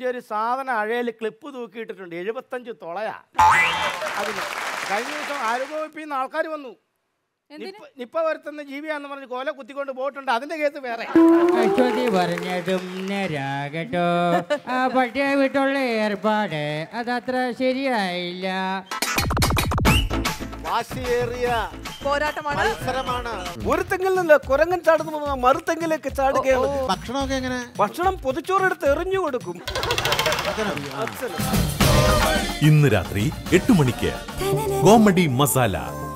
ഒരു സാധനം അഴയിൽ ക്ലിപ്പ് തൂക്കിയിട്ടിട്ടുണ്ട് എഴുപത്തഞ്ച് തുളയാ അതിന് കഴിഞ്ഞ ദിവസം ആരോഗ്യവകുപ്പിൽ നിന്ന് ആൾക്കാർ വന്നു നിപ്പ നിപ്പ വരുത്തുന്ന ജീവിയാന്ന് പറഞ്ഞ് കോല കുത്തിക്കൊണ്ട് പോയിട്ടുണ്ട് അതിന്റെ കേസ് വേറെ അശ്വതി പറഞ്ഞതും നേരാകട്ടോ ആ പട്ടിയെ വിട്ടുള്ള ഏർപ്പാട് അതത്ര ശരിയായില്ല വാശിയേറിയ പോരാട്ടമാണ് മത്സരമാണ് ഒരു തെങ്ങിൽ നിന്ന് കുരങ്ങൻ ചാടുന്ന മറുതെങ്ങിലേക്ക് ചാടുകയാണ് ഭക്ഷണമൊക്കെ എങ്ങനെ ഭക്ഷണം പൊതിച്ചോറെടുത്ത് എറിഞ്ഞു കൊടുക്കും ഇന്ന് രാത്രി എട്ട് മണിക്ക് കോമഡി മസാല